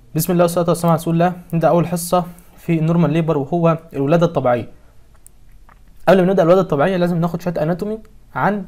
بسم الله والصلاة والسلام على رسول الله نبدأ أول حصة في النورمال ليبر وهو الولادة الطبيعية قبل ما نبدأ الولادة الطبيعية لازم ناخد شوية اناتومي عن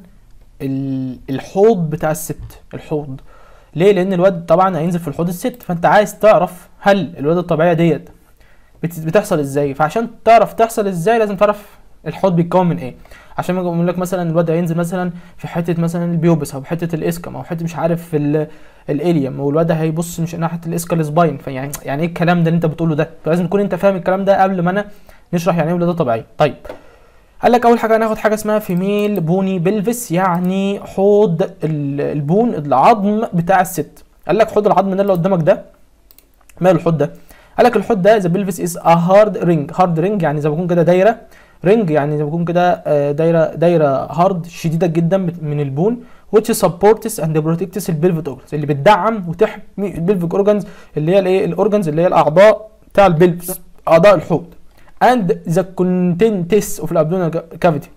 ال- الحوض بتاع الست الحوض ليه لأن الواد طبعا هينزل في الحوض الست فأنت عايز تعرف هل الولادة الطبيعية ديت بت- بتحصل ازاي فعشان تعرف تحصل ازاي لازم تعرف الحوض بيتكون من ايه عشان ما اقول لك مثلا الواد هينزل مثلا في حته مثلا البيوبس او حته الاسكم او حته مش عارف ال- الاليم والواد هيبص مش ناحيه الاسكال سباين فيعني يعني ايه الكلام ده اللي انت بتقوله ده فلازم تكون انت فاهم الكلام ده قبل ما انا نشرح يعني ايه ولاده طبيعيه طيب قال لك اول حاجه هناخد حاجه اسمها فيميل بوني بلفس يعني حوض ال- البون العظم بتاع الست قال لك حوض العظم ده اللي قدامك ده ماله الحوض ده قال لك الحوض ده ذا بلفس از ا هارد رينج هارد رينج يعني زي ما بيكون كده دايره رينج يعني زي ما بيكون كده آه، دايره دايره هارد شديده جدا بت- من البون which supports and protects البلفيك اورجنز اللي بتدعم وتحمي البلفيك اورجنز اللي هي الايه الاورجنز اللي هي الاعضاء بتاع البلفس اعضاء الحوض and the contents of الابدومينال cavity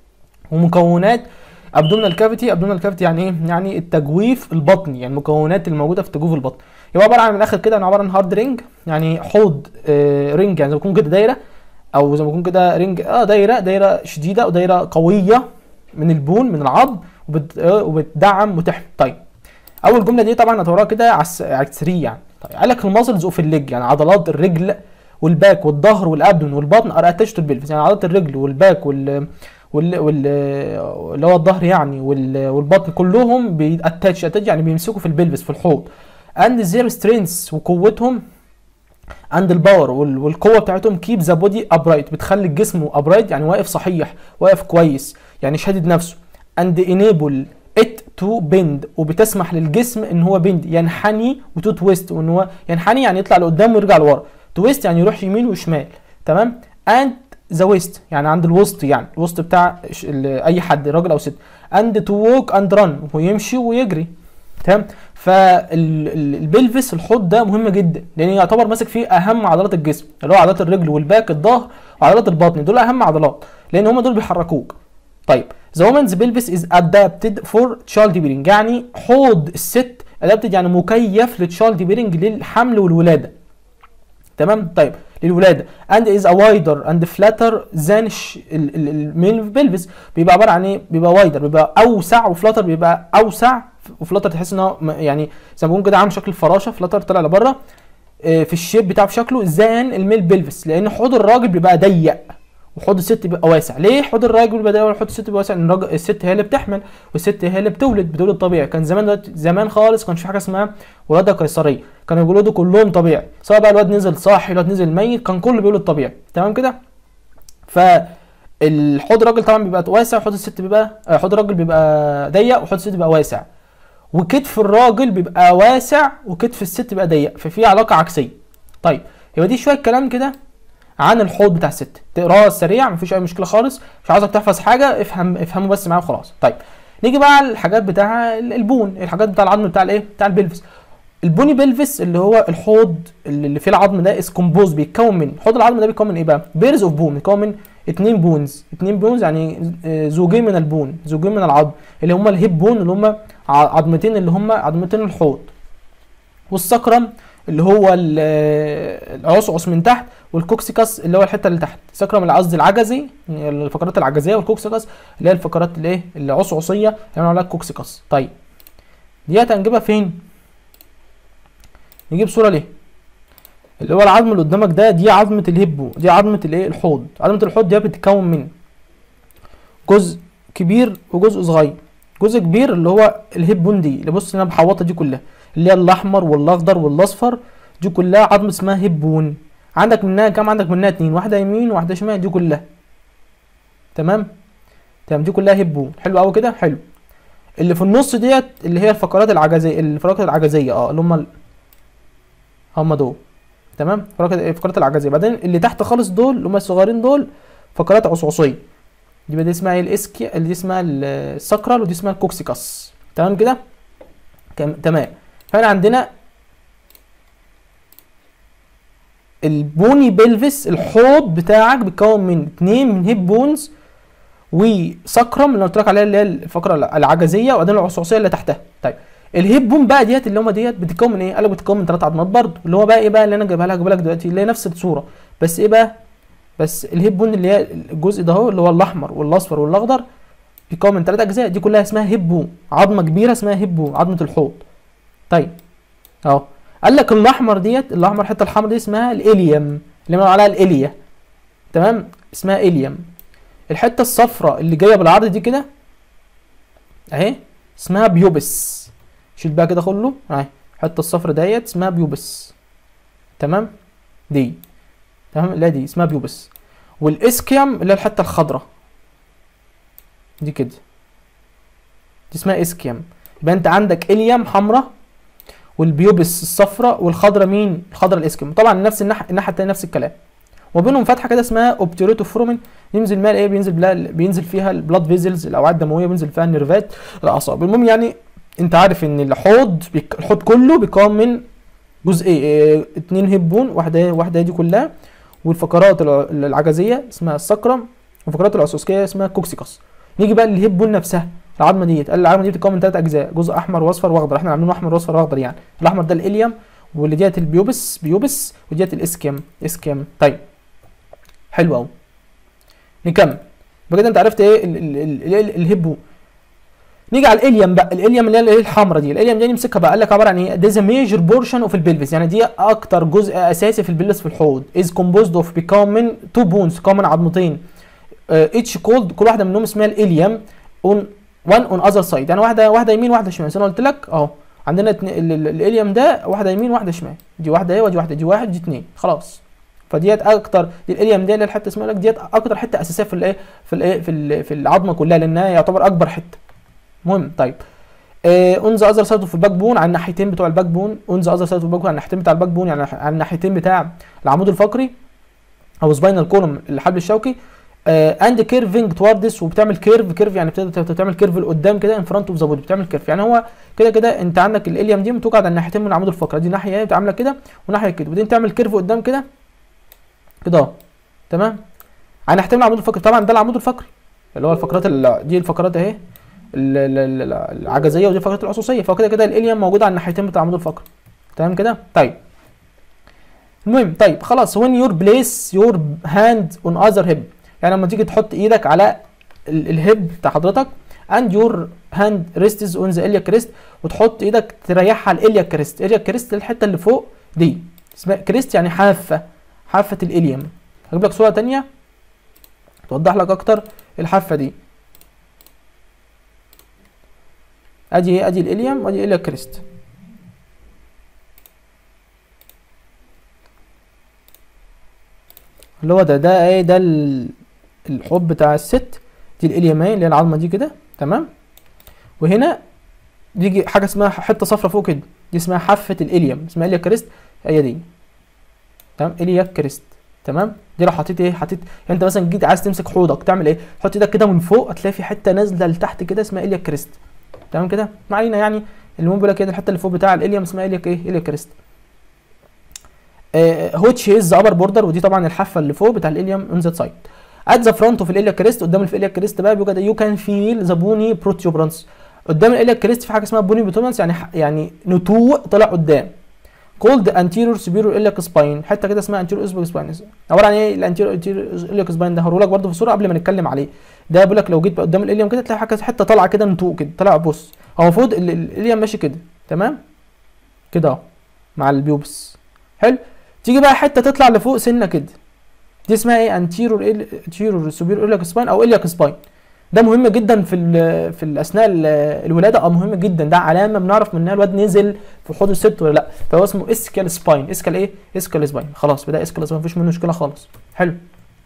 ومكونات ابدومينال كافيتي ابدومينال كافيتي يعني ايه يعني التجويف البطني يعني المكونات الموجوده في تجويف البطن يبقى عباره عن من الاخر كده عباره عن هارد رينج يعني حوض آه رينج يعني زي ما يكون كده دايره او زي ما يكون كده رينج اه دايره دايره شديده ودايره قويه من البون من العظم وبت آه وبتدعم وتحمي طيب اول جمله دي طبعا هتوراها كده على الس- على السريع يعني طيب قال لك الماسلز اوف الليج يعني عضلات الرجل والباك والظهر والابدن والبطن ار اتاتش تو البلفس يعني عضلات الرجل والباك وال وال وال اللي هو الظهر يعني وال والبطن كلهم بيتاتش اتاتش يعني بيمسكوا في البلفس في الحوض اند زير سترينث وقوتهم عند الباور وال- والقوه بتاعتهم كيب ذا بودي ابرايت بتخلي الجسم ابرايت يعني واقف صحيح واقف كويس يعني شادد نفسه اند انيبل ات تو بند وبتسمح للجسم ان هو بند ينحني وتو تويست وان هو ينحني يعني يطلع لقدام ويرجع لورا تويست يعني يروح يمين وشمال تمام اند ذا ويست يعني عند الوسط يعني الوسط بتاع ش- ال- اي حد راجل او ست اند تو ووك اند رن ويمشي ويجري تمام فالبلفس الحوض ده مهم جدا لان يعتبر ماسك فيه اهم عضلات الجسم اللي هو عضلات الرجل والباك الظهر وعضلات البطن دول اهم عضلات لان هم دول بيحركوك طيب ذا وومنز بلفس از ادابتد فور تشايلد بيرنج يعني حوض الست ادابتد يعني مكيف للتشايلد بيرنج للحمل والولاده تمام طيب للولاده and is a wider and flatter than ش- ال- ال- الميل بلفس بيبقى عباره عن ايه بيبقى وايدر بيبقى اوسع وفلاتر بيبقى اوسع وفلاتر تحس ان هو م- يعني زي ما بنقول كده عامل شكل الفراشه فلاتر طلع لبره آه، في الشيب بتاعه في شكله زان الميل بلفس لان حوض الراجل بيبقى ضيق وحوض الست بيبقى واسع ليه حوض الراجل بيبقى ضيق وحوض الست بيبقى واسع لان الراجل الست هي اللي بتحمل والست هي اللي بتولد بتولد طبيعي كان زمان دلوقتي زمان خالص كانش في حاجه اسمها ولاده قيصريه كانوا بيولدوا كلهم طبيعي سواء بقى الواد نزل صاحي الواد نزل ميت كان كله بيولد طبيعي تمام كده فالحوض الراجل طبعا بيبقى واسع وحوض الست بيبقى آه، حوض الراجل بيبقى ضيق وحوض الست بيبقى واسع وكتف الراجل بيبقى واسع وكتف الست بيبقى ضيق ففي علاقه عكسيه طيب يبقى دي شويه كلام كده عن الحوض بتاع الست تقراه سريع مفيش اي مشكله خالص مش عاوزك تحفظ حاجه افهم افهمه بس معايا وخلاص طيب نيجي بقى على الحاجات بتاع ال- البون الحاجات بتاع العظم بتاع الايه بتاع البلفس البوني بلفس اللي هو الحوض اللي فيه العظم ده اس كومبوز بيتكون من حوض العظم ده بيتكون من ايه بقى بيرز اوف بون بيتكون من اتنين بونز اتنين بونز يعني آه، زوجين من البون زوجين من العظم اللي هم الهيب بون اللي هم ع- عظمتين اللي هم عظمتين الحوض والسكرم اللي هو ال- آه، العصعص من تحت والكوكسيكاس اللي هو الحته اللي تحت السكرم اللي قصدي العجزي الفقرات العجزيه والكوكسيكاس اللي هي الفقرات الايه العصعصيه اللي بنقول عليها الكوكسيكاس طيب ديت هنجيبها فين نجيب صوره ليه اللي هو العظم اللي قدامك ده دي عظمه الهبو دي عظمه الايه الحوض عظمه الحوض دي بتتكون من جزء كبير وجزء صغير جزء كبير اللي هو الهيب بون دي اللي بص هنا محوطه دي كلها اللي هي الاحمر والاخضر والاصفر دي كلها عظمه اسمها هيب بون عندك منها كام عندك منها اتنين واحده يمين وواحده شمال دي كلها تمام تمام دي كلها هيب بون حلو قوي كده حلو اللي في النص ديت اللي هي الفقرات العجزيه الفقرات العجزيه اه اللي هم ال... هم دول تمام فقرات الفقرات العجزيه بعدين اللي تحت خالص دول اللي هم الصغيرين دول فقرات عصعصيه دي بقى دي اسمها ايه الاسكي اللي دي اسمها ال- الساكرال ودي اسمها الكوكسيكاس تمام كده كم- تمام فاحنا عندنا البوني بلفس الحوض بتاعك بيتكون من اتنين من هيب بونز وسكرم اللي قلت لك عليها اللي هي الفقره العجزيه وبعدين العصعصيه اللي تحتها طيب الهيب بون بقى ديت اللي هم ديت بتتكون من ايه قال لك بتتكون من ثلاث عظمات برضه اللي هو بقى ايه بقى اللي انا جايبها لك جايبها لك دلوقتي اللي هي نفس الصوره بس ايه بقى بس الهيب بون اللي هي الجزء ده اهو اللي هو الاحمر والاصفر والاخضر بيتكون من ثلاث اجزاء دي كلها اسمها هيب بون عظمه كبيره اسمها هيب بون عظمه الحوض طيب اهو قال لك الاحمر ديت الاحمر الحته الحمراء دي اسمها الاليم اللي بنقول عليها الاليا تمام اسمها اليم الحته الصفراء اللي جايه بالعرض دي كده اهي اسمها بيوبس شيل بقى كده كله اهي الحته الصفراء ديت اسمها بيوبس تمام دي تمام لا دي اسمها بيوبس والاسكيام اللي هي الحته الخضراء دي كده دي اسمها اسكيام يبقى انت عندك اليم حمراء والبيوبس الصفراء والخضراء مين الخضراء الاسكيام طبعا نفس الناحيه الناحيه التانيه نفس الكلام وبينهم فتحه كده اسمها اوبتيريتو فرومين ينزل مال ايه بينزل بلا بينزل فيها البلاد فيزلز الاوعيه الدمويه بينزل فيها النيرفات الاعصاب المهم يعني انت عارف ان الحوض بيك... الحوض كله بيتكون من جزئين اه اتنين هبون واحده واحده دي كلها والفقرات الع- العجزيه اسمها السكرم والفقرات العسوسكيه اسمها كوكسيكوس نيجي بقى للهبون نفسها العظمه ديت قال العظمه دي بتتكون من ثلاث اجزاء جزء احمر واصفر واخضر احنا عاملينه احمر واصفر واخضر يعني الاحمر ده الاليم واللي ديت البيوبس بيوبس وديت الاسكيم اسكيم طيب حلو قوي نكمل يبقى كده انت عرفت ايه ال- ال- ال- ال- الهبو نيجي على الاليم بقى الاليم اللي هي الايه الحمراء دي الاليم دي نمسكها بقى قال لك عباره عن ايه ده ميجر بورشن اوف البلفس يعني دي اكتر جزء اساسي في البلس في الحوض از كومبوزد اوف بيكون من تو بونز بيكون من عظمتين اتش كولد كل واحده منهم اسمها الاليم اون وان اون اذر سايد يعني واحده واحده يمين واحده شمال زي ما قلت لك اهو عندنا اتنين- ال- ال- الاليم ده واحده يمين واحده شمال دي واحده ايه ودي واحده دي واحد دي اتنين خلاص فديت اكتر دي الاليم دي اللي الحته اسمها لك ديت اكتر حته اساسيه في الايه في الايه في ال- في العظمه كلها لانها يعتبر اكبر حته مهم طيب اون ذا اذر سايد في الباك بون على الناحيتين بتوع الباك بون اون ذا اذر سايد في الباك بون على الناحيتين بتاع الباك بون يعني على الناحيتين بتاع العمود الفقري او سباينال كولوم الحبل الشوكي اند كيرفنج تواردس وبتعمل كيرف كيرف يعني بتبدا بتعمل كيرف لقدام كده ان فرونت اوف ذا بودي بتعمل كيرف يعني هو كده كده انت عندك الاليم دي بتوجد على الناحيتين من العمود الفقري دي ناحيه ايه عامله كده وناحيه كده وبعدين تعمل كيرف قدام كده كده اهو تمام على ناحيتين من العمود الفقري طبعا ده العمود الفقري اللي هو الفقرات ال- دي الفقرات اهي ال- ال- ال- العجزيه ودي الفقرات العصوصيه فكده كده الاليم موجوده على الناحيتين بتاع العمود الفقري تمام كده طيب المهم طيب خلاص when your place your hand on other hip يعني لما تيجي تحط ايدك على ال- الهيب بتاع حضرتك and your hand rests on the iliac crest وتحط ايدك تريحها على الالياك كريست الالياك كريست الحته اللي فوق دي اسمها كريست يعني حافه حافه الاليم هجيب لك صوره تانية توضح لك اكتر الحافه دي ادي ايه ادي الاليم وادي الالياك كريست اللي هو ده ده ايه ده ال- الحوض بتاع الست دي الاليمين اللي هي العظمه دي كده تمام وهنا بيجي حاجه اسمها حته صفرة فوق كده دي اسمها حافه الاليم اسمها الياك كريست هي دي تمام الياك كريست تمام دي لو حطيت ايه حطيت يعني انت مثلا جيت عايز تمسك حوضك تعمل ايه تحط ايدك كده من فوق هتلاقي في حته نازله لتحت كده اسمها الياك كريست تمام كده ما علينا يعني المهم بيقول لك كده الحته اللي فوق بتاع الاليم اسمها الياك ايه الياك كريست هوتش هيز ابر بوردر ودي طبعا الحافه اللي فوق بتاع الاليم اون ذات سايد ات ذا فرونت اوف الالياك كريست قدام الالياك كريست بقى بيوجد يو كان فيل ذا بوني بروتيوبرانس قدام الالياك كريست في حاجه اسمها بوني بروتيوبرانس يعني ح- يعني نتوء طلع قدام كولد انتيريور سوبيريور الياك سباين حته كده اسمها انتيريور اسبوك سباين عباره عن ايه الانتيريور الياك سباين ده هوريهولك برده في الصوره قبل ما نتكلم عليه ده بيقول لك لو جيت بقى قدام الاليم كده تلاقي حاجه حته طالعه كده نتوء كده طالع بص هو المفروض ال- ال- الاليم ماشي كده تمام كده اهو مع البيوبس حلو تيجي بقى حته تطلع لفوق سنه كده دي اسمها ايه انتيرور انتيرور سوبيريور الياك سباين او الياك سباين ده مهم جدا في ال في ال- اثناء ال- الولاده اه مهم جدا ده علامه بنعرف منها الواد نزل في حوض الست ولا لا فهو اسمه اسكال سباين اسكال ايه اسكال سباين خلاص بدا اسكال سباين مفيش منه مشكله خالص حلو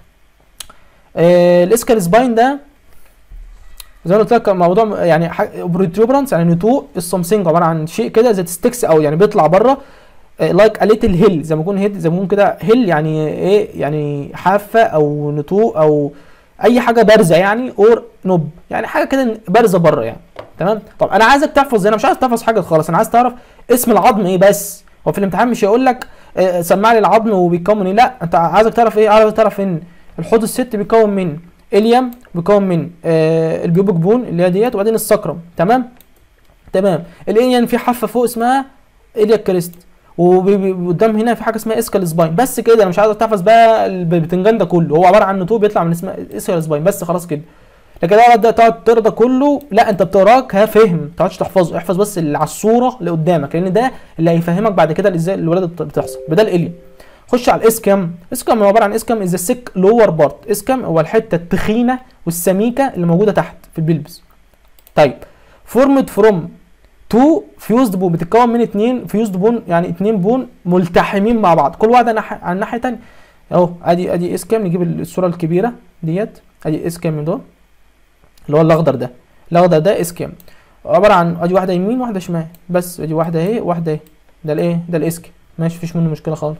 آه الاسكال سباين ده زي ما قلت لك موضوع يعني بروتوبرانس يعني نتوء السمسنج عباره عن شيء كده زي ستيكس او يعني بيطلع بره لايك اليت الهيل زي ما يكون هيد زي ما يكون كده هيل يعني ايه يعني حافه او نتوء او اي حاجه بارزه يعني اور نوب يعني حاجه كده بارزه بره يعني تمام طب انا عايزك تحفظ انا مش عايز تحفظ حاجه خالص انا عايز تعرف اسم العظم ايه بس هو في الامتحان مش هيقول لك آه، سمع لي العظم وبيتكون من ايه لا انت عايزك تعرف ايه عايزك تعرف ان الحوض الست بيتكون من اليم بيتكون من آه البيوبك بون اللي هي ديت وبعدين السكرم تمام تمام الاليان في حافه فوق اسمها اليا كريست وقدام هنا في حاجه اسمها اسكال سباين بس كده انا مش عايز تحفظ بقى البتنجان ده كله هو عباره عن نتوء بيطلع من اسمها اسكال سباين بس خلاص كده لكن تقعد ده تقعد تقرا ده كله لا انت بتقراك ها فهم ما تقعدش تحفظه احفظ بس اللي على الصوره اللي قدامك لان ده اللي هيفهمك بعد كده ازاي الولاده بتحصل بدل الاليا خش على الاسكام الاسكام هو عباره عن اسكام از سيك لور بارت اسكام هو الحته التخينه والسميكه اللي موجوده تحت في البلبس طيب فورمد فروم تو فيوزد بون بتتكون من اتنين فيوزد بون يعني اتنين بون ملتحمين مع بعض كل واحده ناحيه عن ناحيه تانية اهو ادي ادي اسكام نجيب الصوره الكبيره ديت ادي اسكام ده اللي هو الاخضر ده الاخضر ده اسكام عباره عن ادي واحده يمين واحده شمال بس ادي واحده اهي واحده اهي ده الايه ده الاسكام ماشي مفيش منه مشكله خالص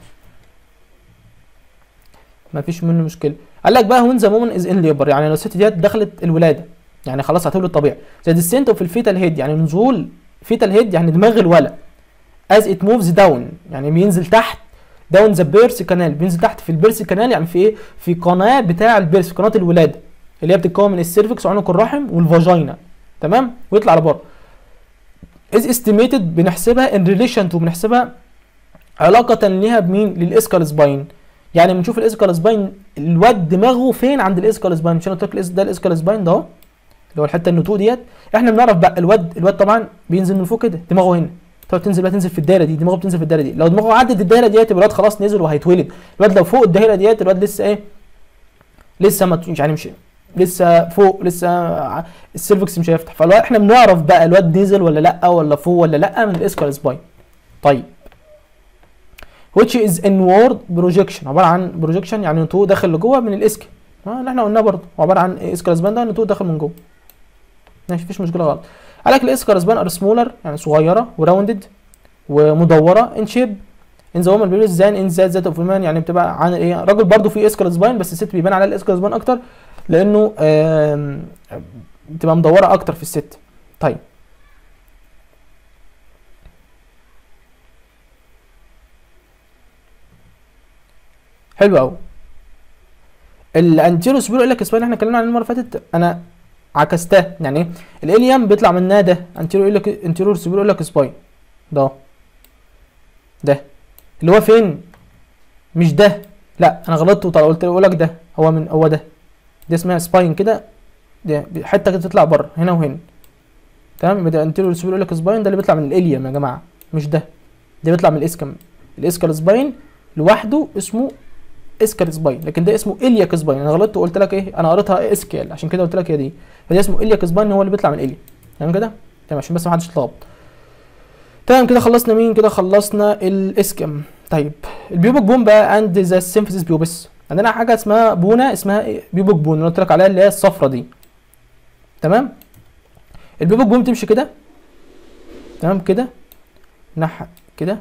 مفيش منه مشكله قال لك بقى وين ذا مومن از ان ليبر يعني لو الست ديت دخلت الولاده يعني خلاص هتولد طبيعي زي الديسنت في الفيتال هيد يعني نزول فيتال هيد يعني دماغ الولد از ات موفز داون يعني بينزل تحت داون ذا بيرس كانال بينزل تحت في البيرس كانال يعني في ايه في قناه بتاع البيرس في قناه الولاده اللي هي بتتكون من السيرفكس وعنق الرحم والفاجينا تمام ويطلع لبره از استيميتد بنحسبها ان ريليشن تو بنحسبها علاقه ليها بمين للاسكال سباين يعني بنشوف الاسكال سباين الواد دماغه فين عند الاسكال سباين مش انا قلت لك ده الاسكال سباين ده اهو اللي هو الحته النتوء ديت احنا بنعرف بقى الواد الواد طبعا بينزل من فوق كده دماغه هنا تقعد تنزل بقى تنزل في الدايره دي دماغه بتنزل في الدايره دي لو دماغه عدت الدايره ديت يبقى الواد خلاص نزل وهيتولد الواد لو فوق الدايره ديت الواد لسه ايه لسه ما يعني مش لسه فوق لسه السيرفكس مش هيفتح فالواد احنا بنعرف بقى الواد نزل ولا لا ولا فوق ولا لا من الاسكال سباين طيب which is inward projection عباره عن projection يعني نتوء داخل لجوه من الاسك اللي احنا قلناه برضه عباره عن اسكال سباين ده نتوء داخل من جوه ماشي مفيش مشكله غلط قال لك الاسكال سبان ار سمولر يعني صغيره وراوندد ومدوره ان شيب ان ذا وومن بيبيز زان ان ذات ذات اوف مان يعني بتبقى عن ايه راجل برضو فيه اسكال سباين بس الست بيبان عليها الاسكال سباين اكتر لانه بتبقى مدوره اكتر في الست طيب حلو قوي الانتيرو سبيرو يقول لك سباين احنا اتكلمنا عنه المره اللي فاتت انا عكستها يعني ايه الاليم بيطلع منها ده انتيرو يقول لك انتيرو سبيرو يقول لك سباين ده ده اللي هو فين مش ده لا انا غلطت وطلع قلت اقول لك ده هو من هو ده دي اسمها سباين كده دي حته كده تطلع بره هنا وهنا تمام ده انتيرو سبيرو يقول لك سباين ده اللي بيطلع من الاليم يا جماعه مش ده ده بيطلع من الاسكم الاسكال سباين لوحده اسمه اسكال سباين لكن ده اسمه الياك سباين انا غلطت وقلت لك ايه انا قريتها اسكال عشان كده قلت لك هي دي فده اسمه الياك سباين هو اللي بيطلع من اليا تمام كده تمام عشان بس ما حدش يتلخبط تمام كده خلصنا مين كده خلصنا الاسكم طيب البيوبك بون بقى عند ذا سيمفيسيس بيوبس عندنا حاجه اسمها بونه اسمها إيه؟ بيوبك بون اللي قلت لك عليها اللي هي الصفرة دي تمام البيوبك بون بتمشي كده تمام كده ناحيه كده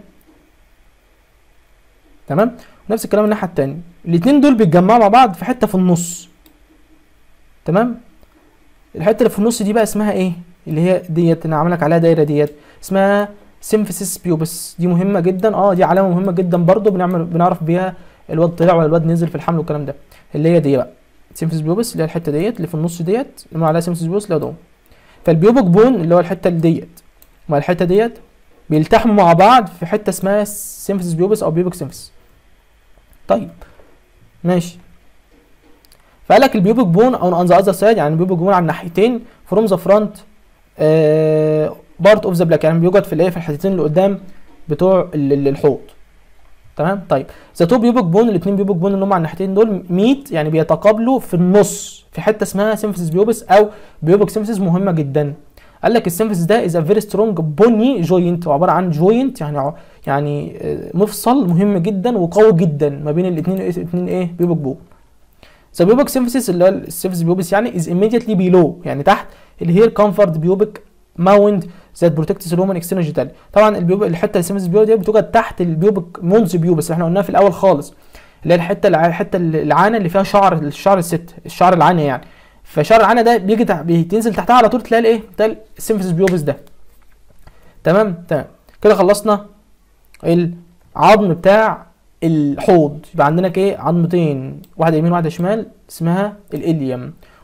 تمام نفس الكلام الناحيه التانية الاتنين دول بيتجمعوا مع بعض في حته في النص تمام الحته اللي في النص دي بقى اسمها ايه اللي هي ديت انا عاملك عليها دايره ديت اسمها سيمفيسيس بيوبس دي مهمه جدا اه دي علامه مهمه جدا برضو بنعمل بنعرف بيها الواد طلع ولا الواد نزل في الحمل والكلام ده اللي هي دي بقى سيمفيسيس بيوبس اللي هي الحته ديت اللي في النص ديت اللي عليها سيمفيسيس بيوبس اللي هو ده فالبيوبك بون اللي هو الحته اللي ديت مع الحته ديت بيلتحموا مع بعض في حته اسمها سيمفيسيس بيوبس او بيوبك سيمفيس طيب ماشي فقال لك البيوبك بون او اون ذا اذر سايد يعني البيوبك بون على الناحيتين فروم ذا فرونت بارت اوف ذا بلاك يعني بيوجد في الايه في الحتتين اللي قدام بتوع الحوض تمام طيب ذا تو بيوبك بون الاثنين بيوبك بون اللي هم على الناحيتين دول ميت يعني بيتقابلوا في النص في حته اسمها سيمفيسيس بيوبس او بيوبك سيمفيسيس مهمه جدا قال لك السيمفيسيس ده از ا فيري سترونج بوني جوينت عباره عن جوينت يعني يعني مفصل مهم جدا وقوي جدا ما بين الاثنين الاثنين ايه بيوبك بون ذا بيوبك سيمفيسيس اللي هو السيمفيسيس بيوبس يعني از immediately بيلو يعني تحت اللي هي الكومفورت بيوبك ماوند ذات بروتكتس الهومن اكسترنال جيتال طبعا البيوبك الحته السيمفيسيس بيوبك دي بتوجد تحت البيوبك مونز بيوبس اللي احنا قلناها في الاول خالص اللي هي الحته الحته العانه اللي فيها شعر الشعر الست الشعر العانه يعني فشعر العانه ده بيجي تح... بتنزل تحتها على طول تلاقي الايه تلاقي السيمفيسيس بيوبس ده تمام تمام كده خلصنا العظم بتاع الحوض يبقى عندنا ايه عظمتين واحده يمين واحده شمال اسمها الاليم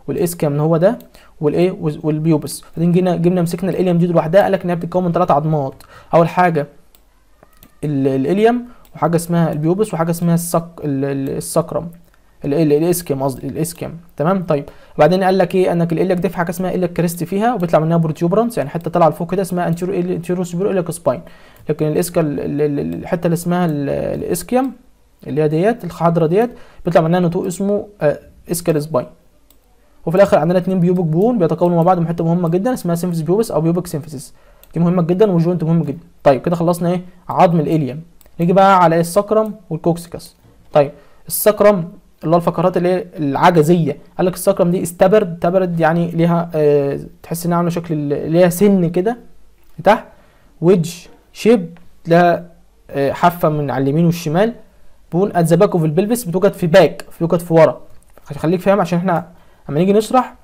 والاسكيم هو ده والايه والبيوبس بعدين جينا جبنا مسكنا الاليم دي لوحدها قال لك انها بتتكون من ثلاث عظمات اول حاجه ال- الاليم وحاجه اسمها البيوبس وحاجه اسمها السك ال- ال- السكرم ال- ال- الاسكيم قصدي الاسكيم تمام طيب وبعدين قال لك ايه انك الاليك دي في حاجه اسمها اليك كريست فيها وبيطلع منها بروتيوبرانس يعني حته طالعه لفوق كده اسمها انتيرو انتيرو سوبر اليك سباين لكن الاسكا ال- ال- ال- الحته اللي اسمها ال- الاسكيم اللي هي ديت الحضره ديت بيطلع منها نتوء اسمه آه، اسكال سباين وفي الاخر عندنا اتنين بيوبك بون بيتكونوا مع بعض من حته مهمه جدا اسمها سيمفيس بيوبس او بيوبك سيمفيسيس دي مهمه جدا والجوينت مهم جدا طيب كده خلصنا ايه عظم الاليم نيجي بقى على السكرم والكوكسيكس طيب السكرم اللي هو الفقرات اللي هي العجزيه قال لك السكرم دي استبرد تبرد يعني ليها آه تحس انها عامله شكل ال- ليها سن كده تحت ويدج شيب لها آه حافه من على اليمين والشمال بون ات ذا باك اوف البلفس بتوجد في باك بتوجد في ورا خليك فاهم عشان احنا اما نيجي نشرح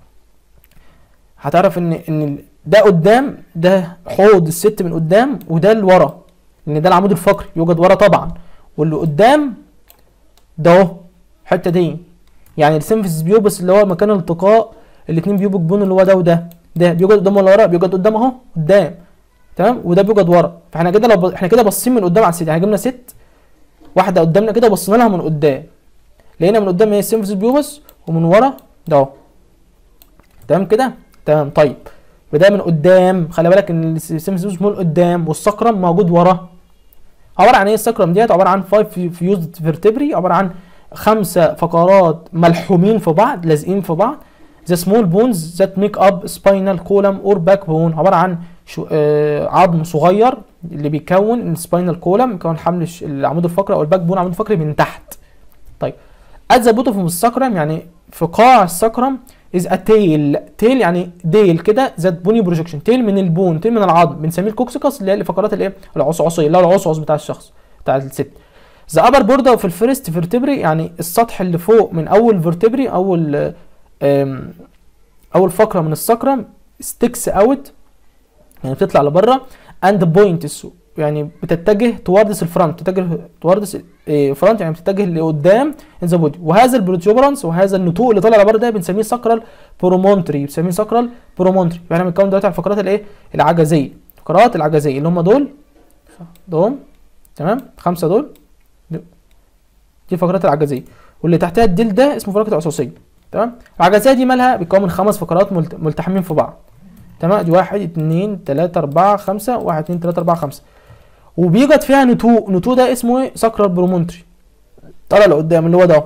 هتعرف ان ان ده قدام ده حوض الست من قدام وده اللي ورا لان ده العمود الفقري يوجد ورا طبعا واللي قدام ده اهو الحته دي يعني السيمفيس بيوبس اللي هو مكان التقاء الاتنين بيوبك بون اللي هو ده وده ده بيوجد قدام ولا ورا بيوجد قدام اهو قدام تمام وده بيوجد ورا فاحنا كده لو ب... احنا كده باصين من قدام على الست يعني جبنا ست واحده قدامنا كده بصينا لها من قدام لقينا من قدام هي السيمفيس بيوبس ومن ورا ده اهو تمام كده تمام طيب بدايه من قدام خلي بالك ان السيمفيس بيوبس من قدام والسكرم موجود ورا عباره عن ايه السكرم ديت عباره عن 5 فيوزد فيرتبري عباره عن خمسه فقرات ملحومين في بعض لازقين في بعض the small bones that make up spinal column or backbone عباره عن شو آه عظم صغير اللي بيكون السباينال كولم بيكون حمل الش- العمود الفقري او الباك بون العمود الفقري من تحت طيب at the bottom of السكرم يعني في قاع السكرم is a tail tail يعني ديل كده ذات بوني بروجكشن تيل من البون تيل من العظم بنسميه الكوكسيكس اللي هي الفقرات الايه العصعصيه اللي هو العصعص بتاع الشخص بتاع الست ذا ابر بوردر في الفيرست فيرتبري يعني السطح اللي فوق من اول فيرتبري اول آم، اول فقره من السكرم ستيكس اوت يعني بتطلع لبره اند بوينتس يعني بتتجه توردس الفرونت بتتجه توردس فرونت يعني بتتجه لقدام ان ذا بودي وهذا البروتوبرانس وهذا النتوء اللي طالع لبره ده بنسميه ساكرال برومونتري بنسميه ساكرال برومونتري يعني احنا بنتكون دلوقتي على الفقرات الايه العجزيه الفقرات العجزيه اللي هم دول دول تمام خمسه دول دي الفقرات العجزيه واللي تحتها الديل ده اسمه فقره العصوصيه تمام العجزيه دي مالها بتكون من خمس فقرات ملت- ملتحمين في بعض تمام دي واحد اتنين تلاتة أربعة خمسة واحد اتنين تلاتة أربعة خمسة وبيوجد فيها نتوء نتوء ده اسمه ايه ساكرال برومونتري طالع لقدام اللي هو ده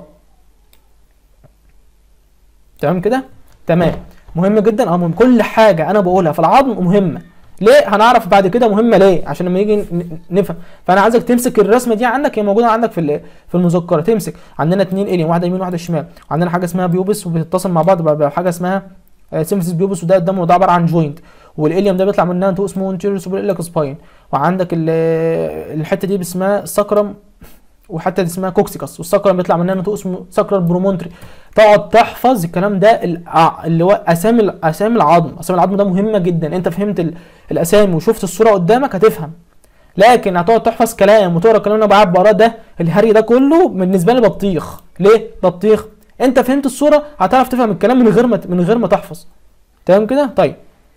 تمام كده تمام مهم جدا اه مهم كل حاجه انا بقولها في العظم مهمه ليه هنعرف بعد كده مهمه ليه عشان لما يجي ن- نفهم فانا عايزك تمسك الرسمه دي عندك هي موجوده عندك في ال- في المذكره تمسك عندنا اتنين الين واحده يمين واحده شمال وعندنا حاجه اسمها بيوبس وبتتصل مع بعض ب- بحاجه اسمها سيمفيسيس بيوبس وده قدامه وده عباره عن جوينت والاليوم ده بيطلع منها انتو اسمه انتيريور سوبر اليك سباين وعندك ال- الحته دي اسمها سكرم وحتى دي اسمها كوكسيكس والسكرم بيطلع منها نتوء اسمه سكرال برومونتري تقعد تحفظ الكلام ده الع- اللي هو اسامي اسامي العظم اسامي العظم ده مهمه جدا انت فهمت ال- الاسامي وشفت الصوره قدامك هتفهم لكن هتقعد تحفظ كلام وتقرا الكلام اللي انا قاعد بقراه ده الهري ده كله بالنسبه لي بطيخ ليه بطيخ انت فهمت الصوره هتعرف تفهم الكلام من غير ما من غير ما تحفظ تمام كده طيب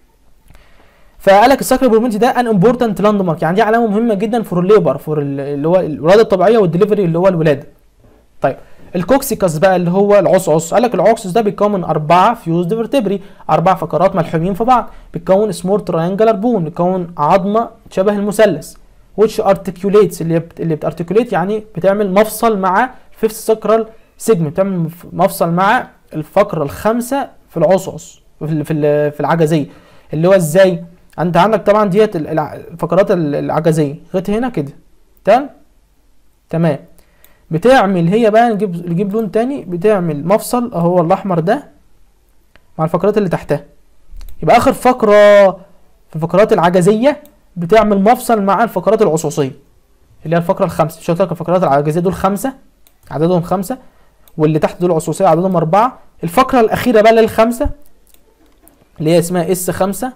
فقال لك الساكرال برومنتي ده ان امبورتنت لاند مارك يعني دي علامه مهمه جدا فور الليبر فور اللي هو الولاده الطبيعيه والدليفري اللي هو الولاده طيب الكوكسيكاس بقى اللي هو العصعص قال لك العصعص ده بيتكون من اربعه فيوزد فيرتبري اربع فقرات ملحومين في بعض بيتكون سمول تريانجلر بون بيتكون عظمه شبه المثلث which articulates اللي بت... اللي بتارتكوليت يعني بتعمل مفصل مع الفيفث ساكرال سيجمنت بتعمل مف- مفصل مع الفقره الخامسه في العصعص في ال- في ال- في العجزيه اللي هو ازاي انت عندك طبعا ديت ال- الع- الفقرات ال- العجزيه لغايه هنا كده تمام تمام بتعمل هي بقى نجيب نجيب لون تاني بتعمل مفصل اهو الاحمر ده مع الفقرات اللي تحتها يبقى اخر فقره في الفقرات العجزيه بتعمل مفصل مع الفقرات العصوصيه اللي هي الفقره الخامسه مش قلت لك الفقرات العجزيه دول خمسه عددهم خمسه واللي تحت دول عصوصيه عددهم اربعه الفقره الاخيره بقى اللي هي الخامسه اللي هي اسمها اس خمسة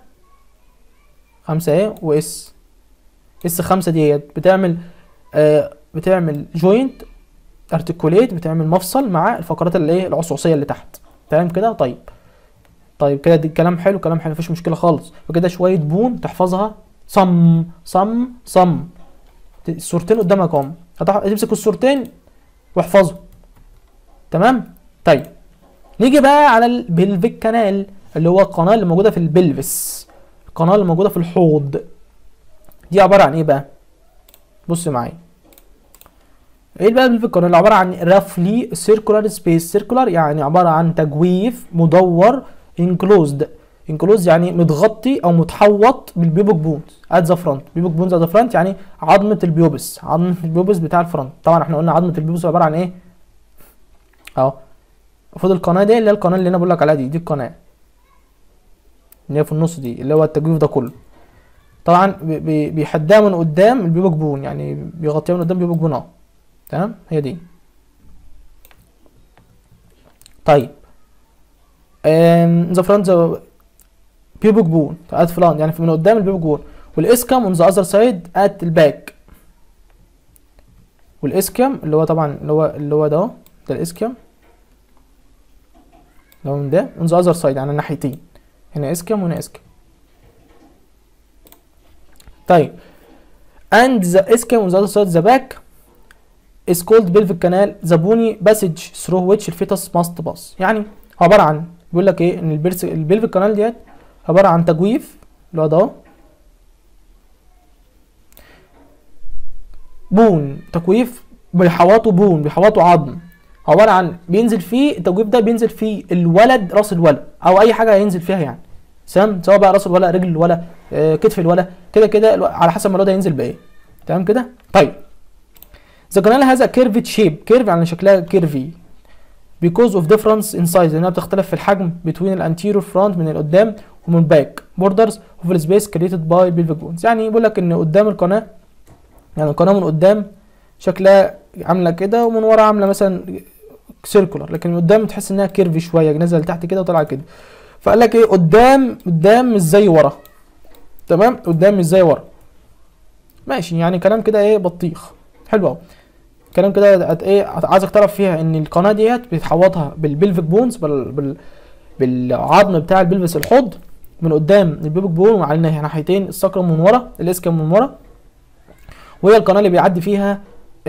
خمسة ايه واس اس خمسة ديت بتعمل آه بتعمل جوينت ارتكوليت بتعمل مفصل مع الفقرات اللي ايه العصوصيه اللي تحت تمام كده طيب طيب كده دي كلام حلو كلام حلو مفيش مشكله خالص وكده شويه بون تحفظها صم صم صم الصورتين قدامك اهم هتح- هتمسك الصورتين واحفظهم تمام طيب نيجي بقى على البلفيك كانال اللي هو القناه اللي موجوده في البلفس القناه اللي موجوده في الحوض دي عباره عن ايه بقى بص معايا ايه بقى البلفيك كانال عباره عن رفلي سيركولار سبيس سيركولار يعني عباره عن تجويف مدور انكلوزد انكلوز يعني متغطي او متحوط بالبيبوك بونز ات ذا فرونت بيبوك بونز ات ذا فرونت يعني عظمه البيوبس عظمه البيوبس بتاع الفرونت طبعا احنا قلنا عظمه البيوبس عباره عن ايه اهو المفروض القناه دي اللي هي القناه اللي انا بقول لك عليها دي دي القناه اللي هي في النص دي اللي هو التجويف ده كله طبعا بي- بي- بيحدها من قدام البيبوك بون يعني بيغطيها من قدام البيبوك بون اهو تمام هي دي طيب ذا فرونت ذا بيبوك بون ات فرونت يعني من قدام البيبوك بون والاسكم اون ذا اذر سايد ات الباك والاسكم اللي هو طبعا اللي هو اللي هو ده اهو، ده الاسكم اللي هو من ده اون ذا اذر سايد يعني الناحيتين هنا اسكم وهنا اسكم طيب and the ischium on the other side the back is called pelvic canal the bony passage through which the fetus must pass يعني هو عبارة عن بيقول لك ايه ان البرس البلفيك كانال ديت عبارة عن تجويف اللي هو ده اهو. بون تجويف بيحوطه بون بيحوطه عظم عبارة عن بينزل فيه التجويف ده بينزل فيه الولد راس الولد او اي حاجة هينزل فيها يعني تمام سواء بقى راس الولد رجل الولد آه، كتف الولد كده كده الو- على حسب ما الولد هينزل بايه تمام كده طيب The canal has a curved shape curve يعني شكلها كيرفي because of difference in size لانها بتختلف في الحجم between الانتيريور front من القدام ومن back borders of the space created by pelvic bones يعني بيقول لك ان قدام القناه يعني القناه من قدام شكلها عامله كده ومن ورا عامله مثلا سيركولار لكن من قدام تحس انها كيرفي شويه نزل تحت كده وطلع كده فقال لك ايه قدام قدام مش زي ورا تمام قدام مش زي ورا ماشي يعني كلام كده ايه بطيخ حلو قوي كلام كده هت- ايه هت- عايزك تعرف فيها ان القناه ديت بتحوطها بالبلفيك بونز بال بال بالعظم بتاع البلفس الحوض من قدام البيبك بون وعلى الناحية- ناحيتين السكرم من ورا الاسكم من ورا وهي القناه اللي بيعدي فيها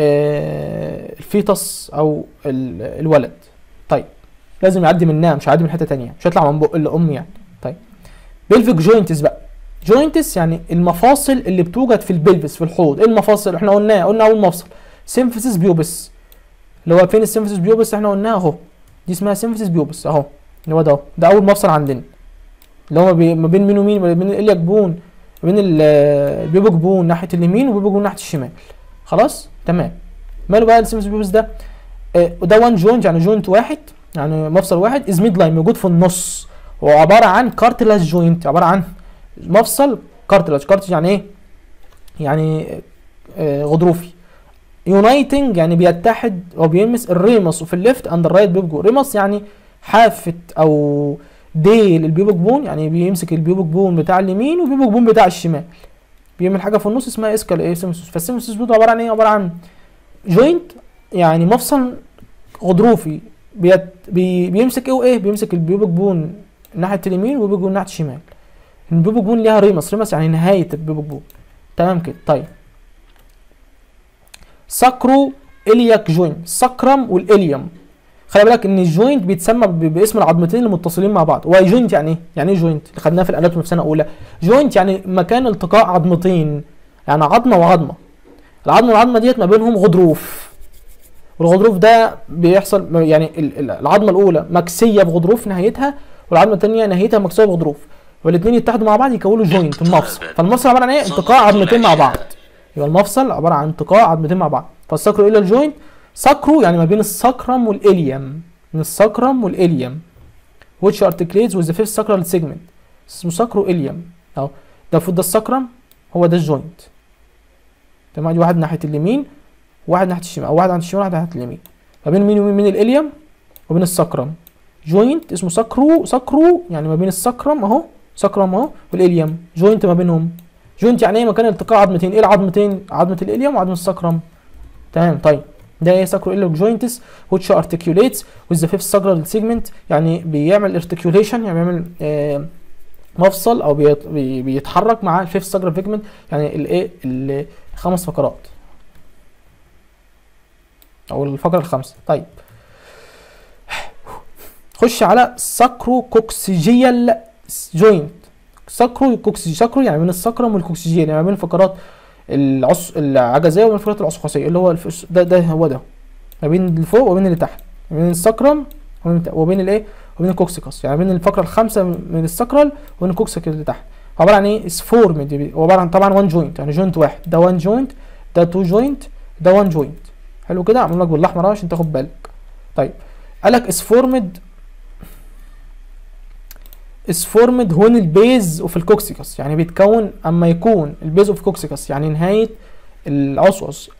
آه، الفيتس او ال- الولد طيب لازم يعدي منها مش هيعدي من حته تانية مش هيطلع من بق الام يعني طيب بلفيك جوينتس بقى جوينتس يعني المفاصل اللي بتوجد في البلفس في الحوض ايه المفاصل احنا قلناها قلنا اول مفصل سيمفيسيس بيوبس اللي هو فين السيمفيسيس بيوبس احنا قلناها اهو دي اسمها سيمفيسيس بيوبس اهو اللي هو ده اهو ده اول مفصل عندنا اللي هو بي- ما بين مين ومين ما بين الالياك بون ما بين ال- البيبوك بون ناحيه اليمين والبيبوك بون ناحيه الشمال خلاص تمام ماله بقى السيمفيسيس بيوبس ده آه، وده وان جوينت يعني جوينت واحد يعني مفصل واحد از ميد لاين موجود في النص هو عباره عن كارتلاج جوينت عباره عن مفصل كارتلاج كارتلاج يعني ايه يعني آه، غضروفي يونايتنج يعني بيتحد او بيلمس الريمس وفي الليفت اند الرايت بيبجو ريمس يعني حافه او ديل البيبوك بون يعني بيمسك البيبوك بون بتاع اليمين والبيبوك بون بتاع الشمال بيعمل حاجه في النص اسمها اسكال ايه سيمسوس فالسيمسوس بيبقى عباره عن ايه عباره عن جوينت يعني مفصل غضروفي بيت بي بيمسك ايه وايه بيمسك البيبوك بون ناحيه اليمين والبيبوك بون ناحيه الشمال البيبوك بون ليها ريمس ريمس يعني نهايه البيبوك بون تمام كده طيب ساكرو الياك جوينت ساكرم والاليوم خلي بالك ان الجوينت بيتسمى ب- باسم العظمتين المتصلين مع بعض واي جوينت يعني ايه يعني ايه جوينت اللي خدناها في الاناتومي في سنه اولى جوينت يعني مكان التقاء عظمتين يعني عظمه وعظمه العظمه والعظمه ديت ما بينهم غضروف والغضروف ده بيحصل يعني ال- ال- العظمه الاولى مكسيه بغضروف نهايتها والعظمه الثانيه نهايتها مكسيه بغضروف والاثنين يتحدوا مع بعض يكونوا جوينت المفصل فالمفصل عباره عن ايه التقاء عظمتين مع بعض يبقى المفصل عباره عن التقاء عظمتين مع بعض فالساكرو الى الجوينت ساكرو يعني ما بين الساكرم والاليم من الساكرم والاليم which articulates with the fifth sacral segment اسمه ساكرو اليم اهو ده المفروض ده الساكرم هو ده الجوينت تمام دي واحد ناحيه اليمين وواحد ناحيه الشمال او واحد ناحيه الشمال وواحد ناحيه اليمين ما بين مين ومين من الاليم وبين الساكرم جوينت اسمه ساكرو ساكرو يعني ما بين الساكرم اهو ساكرم اهو والاليم جوينت ما بينهم جوينت يعني ايه مكان التقاء عظمتين ايه العظمتين عظمه الاليم وعظمه الساكرم تمام طيب ده ايه ساكرو ايليك جوينتس which articulates with the fifth sacral segment يعني بيعمل articulation يعني بيعمل آه مفصل او بيت بي- بيتحرك مع الفيفث ساكرال فيجمنت يعني الايه الخمس فقرات او الفقره الخامسه طيب خش على ساكرو كوكسيجيال جوينت ساكرو كوكسي ساكرو يعني من السكرم والكوكسيجيال يعني ما بين فقرات العص العجزيه وما بين فقرات العصقصيه اللي هو الف... ده ده هو ده ما بين اللي فوق وما بين اللي تحت ما بين السكرم وما بين وبين الايه وبين الكوكسيكس يعني بين الفقره الخامسه من السكرال وبين الكوكسيكس اللي تحت عباره عن ايه سفورمد هو عباره عن طبعا وان جوينت يعني جوينت واحد ده وان جوينت ده تو جوينت ده وان جوينت حلو كده اعمل لك بالاحمر اهو عشان تاخد بالك طيب قال لك اسفورمد اسفورمد هون البيز اوف الكوكسيكس يعني بيتكون اما يكون البيز اوف كوكسيكس يعني نهايه العصعص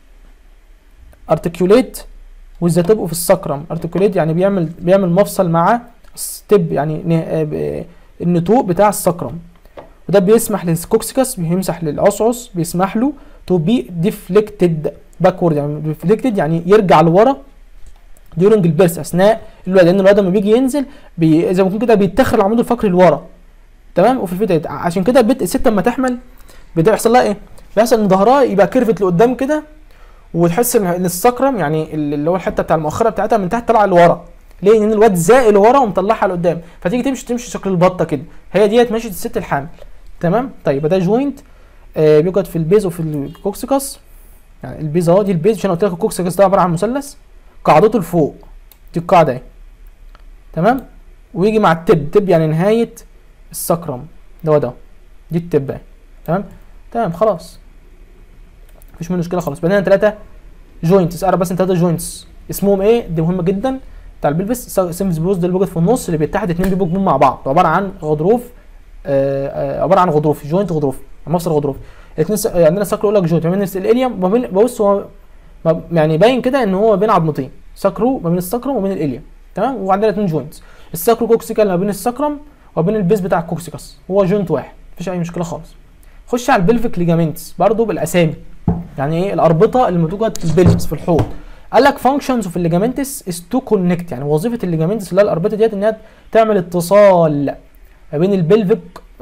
ارتكيوليت with the tip of السكرم ارتكيوليت يعني بيعمل بيعمل مفصل مع ستيب يعني نه- آه، ب- النتوء بتاع السكرم وده بيسمح للكوكسيكس بيمسح للعصعص بيسمح له تو بي ديفليكتد باكورد يعني ديفليكتد يعني يرجع لورا during البرس اثناء الولاده لان الولاده لما بيجي ينزل بي زي ما يكون كده بيتخر العمود الفقري لورا تمام وفي الفيتا عشان كده البنت الست لما تحمل بيحصل لها ايه؟ بيحصل ان ظهرها يبقى كيرفت لقدام كده وتحس ان إن السكرم يعني اللي هو الحته بتاع المؤخره بتاعتها من تحت طالعه لورا ليه؟ لان الواد زائل لورا ومطلعها لقدام فتيجي تمشي تمشي شكل البطه كده هي ديت مشيت الست الحامل تمام طيب ده جوينت آه بيوجد في البيز وفي الكوكسيكس يعني البيز اهو دي البيز عشان قلت لك الكوكسيكس ده عباره عن مثلث قاعدته لفوق دي القاعده اهي تمام ويجي مع التب تب يعني نهايه السكرم ده ده دي التب اهي تمام تمام خلاص مفيش منه مشكله خالص بقينا ثلاثه جوينتس اعرف بس ثلاثه جوينتس اسمهم ايه دي مهمه جدا بتاع البلبس سيمز بروز ده اللي بيوجد في النص اللي بيتحد اتنين بيبقوا جنب مع بعض عباره عن غضروف آه آه عباره عن غضروف جوينت غضروف مفصل غضروف الاثنين س... عندنا ساكرو يقول لك جوينت ما بين الاليوم وما بين بص هو ما- يعني باين كده ان هو ما بين عظمتين ساكرو ما بين السكرم وما بين الاليوم تمام وعندنا اثنين جوينتس الساكرو كوكسيكال ما بين السكرم وبين البيز بتاع الكوكسيكس هو جوينت واحد مفيش اي مشكله خالص خش على البلفيك ليجامنتس برضه بالاسامي يعني ايه الاربطه اللي موجوده في البلفس في الحوض قال لك فانكشنز اوف الليجامنتس از تو كونكت يعني وظيفه الليجامنتس اللي هي الاربطه ديت انها تعمل اتصال ما بين البلفيك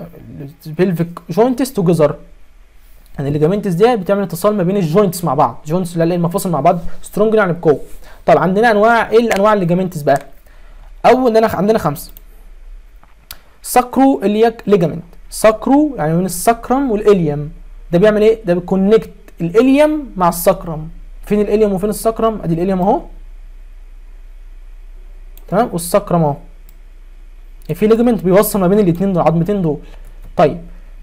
البلفيك جوينتس توجذر يعني الليجامنتس دي بتعمل اتصال ما بين الجوينتس مع بعض جوينتس اللي هي المفاصل مع بعض سترونج يعني بقوه طب عندنا انواع ايه الانواع الليجامنتس بقى اول عندنا عندنا خمسه ساكرو الياك ليجامنت ساكرو يعني من السكرم والاليم ده بيعمل ايه ده بيكونكت الاليم مع السكرم فين الاليم وفين السكرم ادي الاليم اهو تمام والسكرم اهو يعني في ليجمنت بيوصل ما بين الاثنين دول العظمتين دول طيب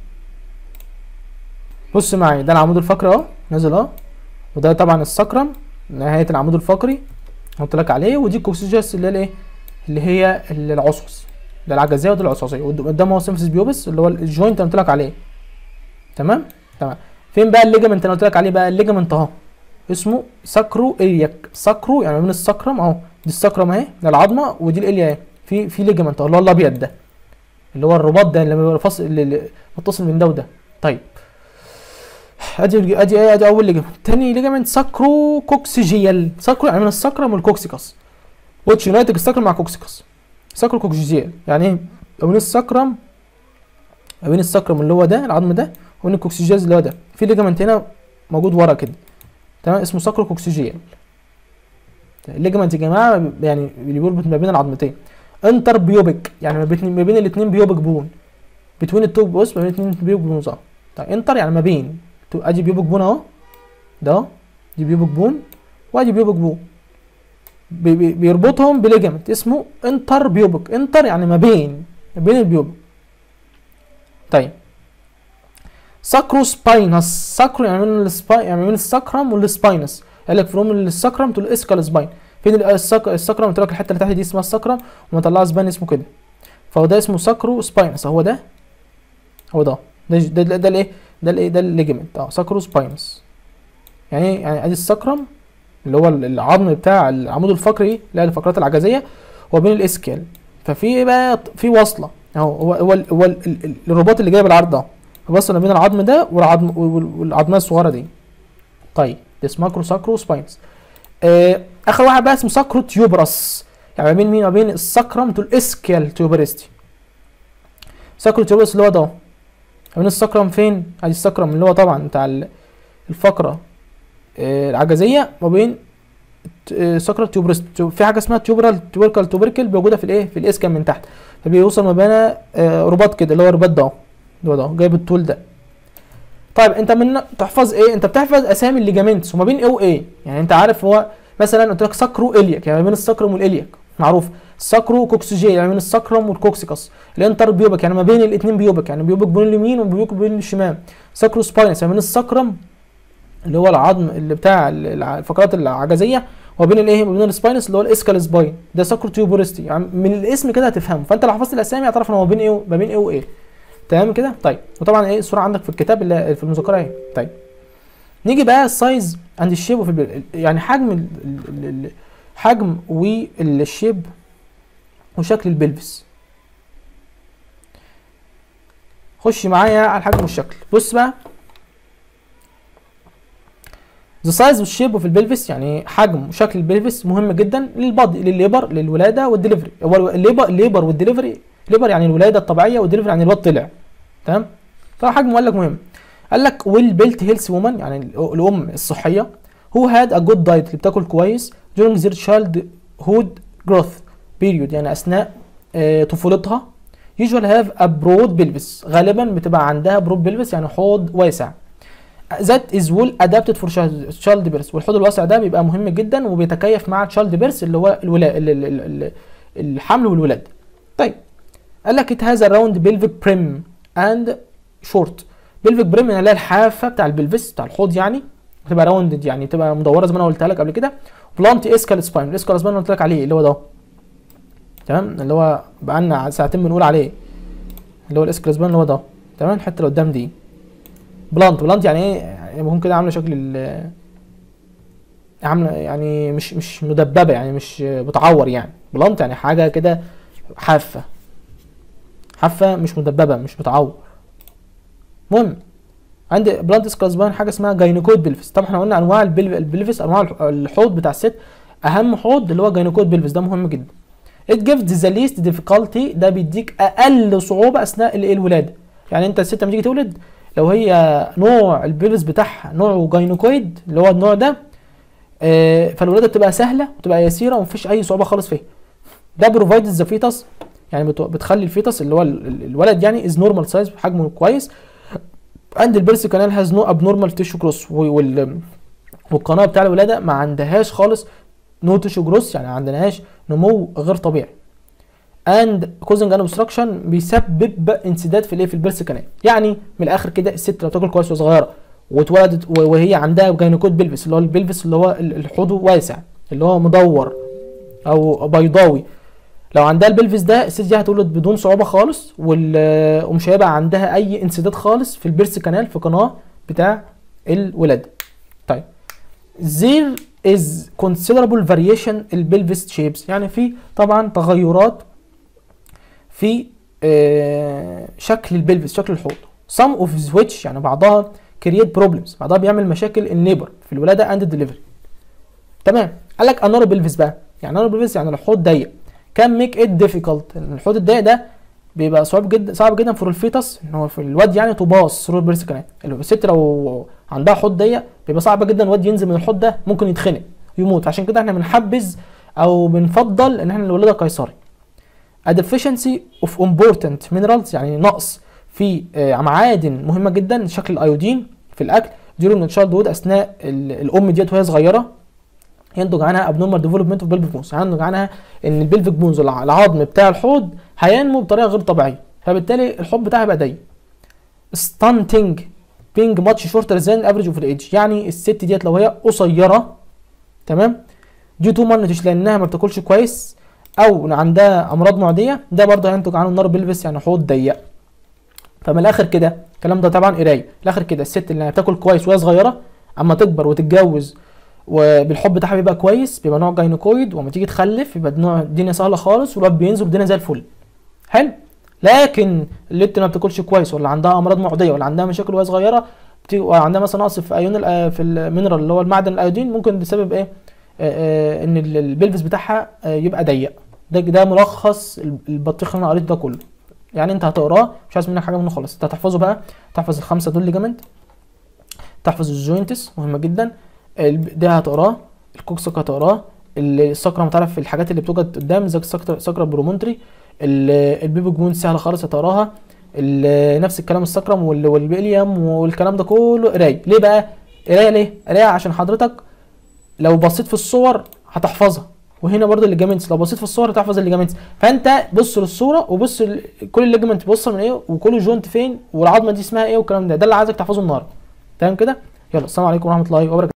بص معايا ده العمود الفقري اهو نازل اهو وده طبعا السكرم نهايه العمود الفقري قلت لك عليه ودي الكوكسيجاس اللي هي الايه اللي هي اللي العصعص ده العجزيه وده العصعصيه قدام هو سيمفيس بيوبس اللي هو الجوينت اللي قلت لك عليه تمام تمام فين بقى الليجمنت اللي قلت لك عليه بقى الليجمنت اهو اسمه ساكرو الياك ساكرو يعني من السكرم اهو دي السكرم اهي ده العظمه ودي الاليا اهي في في ليجمنت اهو اللي هو الابيض ده اللي هو الرباط ده اللي بيبقى فاصل اللي- اللي متصل من ده وده طيب ادي ادي ادي اول ليجمنت تاني ليجمنت ساكرو كوكسيجيال ساكرو يعني من السكرم والكوكسيكس واتش يونايتد السكرم مع كوكسيكس ساكرو كوكسيجيال يعني ايه ما بين السكرم ما بين السكرم اللي هو ده العظم ده وبين الكوكسيجياز اللي هو ده في ليجمنت هنا موجود ورا كده تمام اسمه ساكرو كوكسيجيال الليجمنت يا جماعه يعني اللي بيربط ما بين العظمتين انتر بيوبك يعني ما بين ما بين الاثنين بيوبك بون بتوين التوب بص ما بين الاثنين بيوبك بون صح طيب انتر يعني ما بين تو- ادي بيوبك بون اهو ده اهو دي بيوبك بون وادي بيوبك بون بي بي بيربطهم بليجمنت اسمه انتر بيوبك انتر يعني ما بين ما بين البيوبك طيب ساكرو سباينس ساكرو يعني من السباي يعني من السكرم والسباينس قال لك فروم السكرم تو الاسكال سباين فين ال- السك... السكرم قلت لك الحته اللي تحت دي اسمها السكرم ومطلعها سباين اسمه كده فهو ده اسمه ساكرو سباينس هو ده هو ده ده ده ده ده الايه ده الايه ده الليجمنت اه ساكرو سباينس يعني ايه يعني ادي السكرم اللي هو ال- العظم بتاع العمود الفقري اللي هي الفقرات العجزيه وبين الاسكال ففي بقى في وصله اهو هو هو ال- هو ال- ال- ال- الرباط اللي جاي بالعرض ده الوصله ما بين العظم ده والعظم وال- والعظمه الصغيره دي طيب ده اسمه ماكرو ساكرو سباينس آه اخر واحد بقى اسمه ساكرو تيوبرس يعني ما بين مين ما بين السكرم والاسكيال تيوبرستي ساكرو تيوبرس اللي هو ده ما بين السكرم فين ادي السكرم اللي هو طبعا بتاع ال- الفقره آه العجزيه ما بين سكرال تيوبرس في حاجه اسمها تيوبرال تيوبركال توبركل موجوده في الايه في الاسكان من تحت فبيوصل ما بين آه، رباط كده اللي هو الرباط ده اهو اللي هو ده أهو، جايب الطول ده طيب انت من تحفظ ايه انت بتحفظ اسامي الليجامنتس وما بين ايه وايه يعني انت عارف هو مثلا قلت لك ساكرو الياك يعني ما بين الساكروم والالياك معروف ساكرو كوكسيجي يعني ما بين الساكروم والكوكسيكس الانتر بيوبك يعني ما بين الاثنين بيوبك يعني بيوبك بين اليمين وبيوبك بين الشمال ساكرو سباينس يعني ما بين الساكرم اللي هو العظم اللي بتاع ال- الع- الفقرات العجزيه وبين الايه وبين السباينس اللي هو الاسكال سباين ده ساكرو تيوبورستي يعني من الاسم كده هتفهمه فانت لو حفظت الاسامي هتعرف ان هو ما بين ايه ما بين ايه وايه تمام كده طيب وطبعا ايه الصوره عندك في الكتاب اللي في المذكره اهي طيب نيجي بقى السايز اند الشيب وفي البل... يعني حجم ال... ال... ال... حجم والشيب وشكل البلفس خش معايا على الحجم والشكل بص بقى ذا سايز والشيب وفي البلفس يعني حجم وشكل البلفس مهم جدا للبادي للليبر للولاده والدليفري هو الليبر الليبر والدليفري ليبر يعني الولاده الطبيعيه والدليفري يعني الواد طلع تمام فحجمه قال لك مهم قال لك ويل بيلت هيلث وومن يعني ال- الام الصحيه هو هاد ا جود دايت اللي بتاكل كويس during their child hood growth period يعني اثناء آه، طفولتها usually have a broad pelvis غالبا بتبقى عندها broad pelvis يعني حوض واسع that is well adapted for child child birth والحوض الواسع ده بيبقى مهم جدا وبيتكيف مع child birth اللي هو الولا ال- ال- ال- ال- الحمل والولاده طيب قال لك it has a round pelvic brim and short pelvic brim يعني اللي هي الحافه بتاع البلفس بتاع الحوض يعني بتبقى راوندد يعني تبقى مدوره زي ما انا قلتها لك قبل كده بلانت اسكال سباين الاسكال سباين اللي قلت لك عليه اللي هو ده تمام اللي هو بقالنا ساعتين بنقول عليه اللي هو الاسكال سباين اللي هو ده تمام الحته اللي قدام دي بلانت بلانت يعني ايه يعني بيكون كده عامله شكل ال عامله يعني مش مش مدببه يعني مش بتعور يعني بلانت يعني حاجه كده حافه حافه مش مدببه مش بتعور المهم عندي بلانت سكالزبان حاجه اسمها جاينيكويد بلفس طبعا احنا قلنا انواع البلف البلفس انواع الح- الحوض بتاع الست اهم حوض اللي هو جاينيكويد بلفس ده مهم جدا it gives the least difficulty ده بيديك اقل صعوبه اثناء ال- الولاده يعني انت الست لما تيجي تولد لو هي نوع البلفس بتاعها نوعه جاينيكويد اللي هو النوع ده آه، فالولاده بتبقى سهله وتبقى يسيره ومفيش اي صعوبه خالص فيها ده بروفايد ذا فيتس يعني بت- بتخلي الفيتس اللي هو ال- ال- الولد يعني از نورمال سايز حجمه كويس عند البيرس كانال هاز نو ابنورمال تيشو كروس وال والقناه بتاع الولاده ما عندهاش خالص نو تيشو جروس يعني ما عندناش نمو غير طبيعي اند كوزنج ان اوبستراكشن بيسبب انسداد في الايه في البيرس كانال يعني من الاخر كده الست لو تاكل كويس وصغيره واتولدت و- وهي عندها جاينوكود بلفس اللي هو البلفس اللي هو ال- الحوض واسع اللي هو مدور او بيضاوي لو عندها البلفس ده الست دي هتولد بدون صعوبه خالص وال- ومش هيبقى عندها اي انسداد خالص في البيرس كانال في قناه بتاع الولاده طيب there is considerable variation البلفس shapes يعني في طبعا تغيرات في آه، شكل البلفس شكل الحوض some of which يعني بعضها create problems بعضها بيعمل مشاكل النيبر في الولاده and delivery تمام قال لك انار بلفس بقى يعني انار بلفس يعني الحوض ضيق كان ميك ات ديفيكولت الحوض الضيق ده بيبقى صعب جدا صعب جدا فور الفيتس ان هو في الواد يعني تباص ثرو البريس كمان الست لو عندها حوض ضيق بيبقى صعب جدا الواد ينزل من الحوض ده ممكن يتخنق يموت عشان كده احنا بنحبذ او بنفضل ان احنا الولاده قيصري a deficiency of important minerals يعني نقص في آه، معادن مهمه جدا شكل الايودين في الاكل during the childhood اثناء ال- الام ديت وهي صغيره ينتج عنها abnormal development of pelvic bones ينتج عنها ان البلفيك بونز العظم بتاع الحوض هينمو بطريقه غير طبيعيه فبالتالي الحوض بتاعها يبقى ضيق stunting being much shorter than average of the age يعني الست ديت لو هي قصيره تمام due to malnutrition لانها ما بتاكلش كويس او عندها امراض معديه ده برضه هينتج عنه النار بلفس يعني حوض ضيق فمن الاخر كده الكلام ده طبعا قرايه الاخر كده الست اللي بتاكل كويس وهي صغيره اما تكبر وتتجوز وبالحب بتاعها بيبقى كويس بيبقى نوع جاينوكويد وما تيجي تخلف يبقى نوع الدنيا سهله خالص والواد بينزل والدنيا زي الفل حلو لكن اللي انت ما بتاكلش كويس ولا عندها امراض معديه ولا عندها مشاكل وهي صغيره بتيجي وعندها مثلا نقص في ايون الأ- في المينرال اللي هو المعدن الايودين ممكن بسبب ايه آه، آه، ان ال- البلفس بتاعها آه، يبقى ضيق ده ده ملخص البطيخ اللي انا قريته ده كله يعني انت هتقراه مش عايز منك حاجه منه خالص انت هتحفظه بقى تحفظ الخمسه دول ليجامنت تحفظ الجوينتس مهمه جدا ال- ده هتقراه الكوكسك هتقراه الساكرم تعرف الحاجات اللي بتوجد قدام زي الساكرا ساكرا برومونتري ال- البيبي جوين سهله خالص هتقراها ال- نفس الكلام الساكرم وال- والبيليوم والكلام ده كله قرايه ليه بقى قرايه ليه قرايه عشان حضرتك لو بصيت في الصور هتحفظها وهنا برضو الليجامنتس لو بصيت في الصور هتحفظ الليجامنتس فانت بص للصوره وبص ال- كل الليجامنت بيوصل من ايه وكل جوينت فين والعظمه دي اسمها ايه والكلام ده ده اللي عايزك تحفظه النهارده تمام كده يلا السلام عليكم ورحمه الله وبركاته